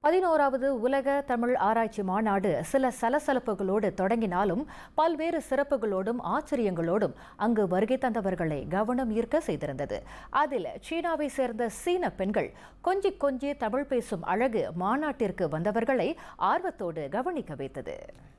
பதினோராவது உலக தமிழ் ஆராய்ச்சி மாநாடு சில சலசலப்புகளோடு தொடங்கினாலும் பல்வேறு சிறப்புகளோடும் ஆச்சரியங்களோடும் அங்கு வருகை தந்தவர்களை கவனம் ஈர்க்க செய்திருந்தது அதில் சீனாவை சேர்ந்த சீன பெண்கள் கொஞ்சி கொஞ்சி தமிழ் பேசும் அழகு மாநாட்டிற்கு வந்தவர்களை ஆர்வத்தோடு கவனிக்க வைத்தது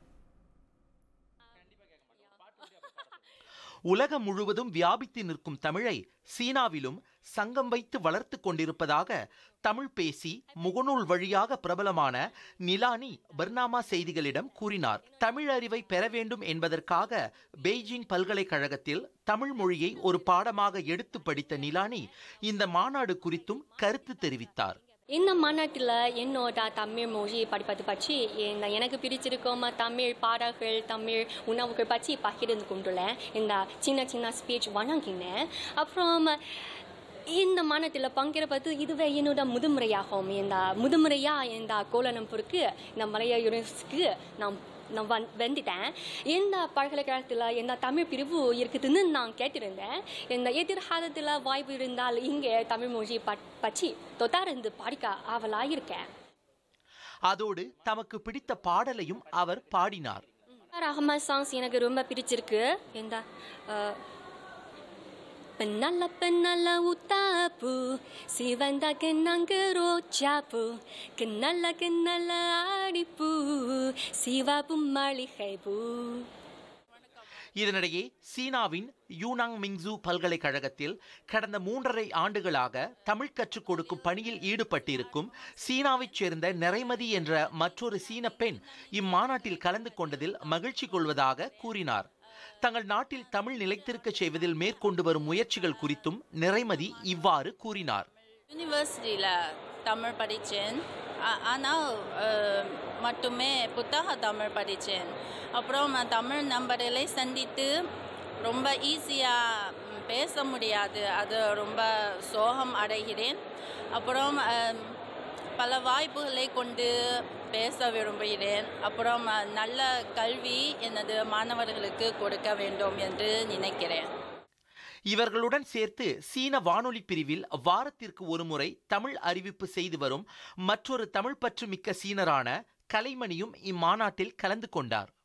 உலகம் முழுவதும் வியாபித்து நிற்கும் தமிழை சீனாவிலும் சங்கம் வைத்து வளர்த்து கொண்டிருப்பதாக தமிழ் பேசி முகநூல் வழியாக பிரபலமான நிலானி பர்னாமா செய்திகளிடம் கூறினார் தமிழ் அறிவை பெற வேண்டும் என்பதற்காக பெய்ஜிங் பல்கலைக்கழகத்தில் தமிழ் மொழியை ஒரு பாடமாக எடுத்து படித்த நிலானி இந்த மாநாடு குறித்தும் கருத்து தெரிவித்தார் இந்த மாநாட்டில் என்னோட தமிழ் மொழி படிப்பது பற்றி இந்த எனக்கு பிடிச்சிருக்கும் தமிழ் பாடல்கள் தமிழ் உணவுகள் பற்றி பகிர்ந்து கொண்டுள்ளேன் இந்த சின்ன சின்ன ஸ்பீச் வழங்கினேன் அப்புறம் இந்த மாநாட்டில் பங்கேற்பது இதுவே என்னோட முதுமுறையாகும் இந்த முதுமுறையாக இந்த கோலனம்பூருக்கு இந்த மலையா யூனிவர்சிட்டிக்கு நான் நான் வந் வந்துட்டேன் இந்த பல்கலைக்கழகத்தில் இந்த தமிழ் பிரிவு இருக்குதுன்னு நான் கேட்டிருந்தேன் இந்த எதிர்காலத்தில் வாய்ப்பு இருந்தால் இங்கே தமிழ் மொழி பற்றி தொடர்ந்து படிக்க ஆவலாக இருக்கேன் அதோடு தமக்கு பிடித்த பாடலையும் அவர் பாடினார் ரஹ்மான் சாங்ஸ் எனக்கு ரொம்ப பிடிச்சிருக்கு இந்த பெண்ணல்ல பெண்ணல்ல உத்தாப்பு சிவந்த கிண்ணங்கு ரோச்சாப்பு கிண்ணல்ல கிண்ணல்ல ஆடிப்பூ சிவப்பு மளிகை பூ இதனிடையே சீனாவின் யூனாங் மிங்ஸு பல்கலைக்கழகத்தில் கடந்த மூன்றரை ஆண்டுகளாக தமிழ் கற்றுக் கொடுக்கும் பணியில் ஈடுபட்டிருக்கும் சீனாவைச் சேர்ந்த நிறைமதி என்ற மற்றொரு சீன பெண் இம்மாநாட்டில் கலந்து கொண்டதில் மகிழ்ச்சி கொள்வதாக கூறினார் தங்கள் நாட்டில் தமிழ் நிலைத்திருக்க செய்வதில் மேற்கொண்டு வரும் முயற்சிகள் குறித்தும் நிறைமதி இவ்வாறு கூறினார் யூனிவர்சிட்டியில் தமிழ் படித்தேன் ஆனால் மட்டுமே புத்தக தமிழ் படித்தேன் அப்புறம் தமிழ் நம்பர்களை சந்தித்து ரொம்ப ஈஸியாக பேச முடியாது அது ரொம்ப சோகம் அடைகிறேன் அப்புறம் பல வாய்ப்புகளை கொண்டு பேச விரும்புகிறேன் அப்புறம் நல்ல கல்வி எனது மாணவர்களுக்கு கொடுக்க வேண்டும் என்று நினைக்கிறேன் இவர்களுடன் சேர்த்து சீன வானொலி பிரிவில் வாரத்திற்கு ஒருமுறை தமிழ் அறிவிப்பு செய்து வரும் மற்றொரு தமிழ் பற்று மிக்க சீனரான கலைமணியும் இம்மாநாட்டில் கலந்து கொண்டார்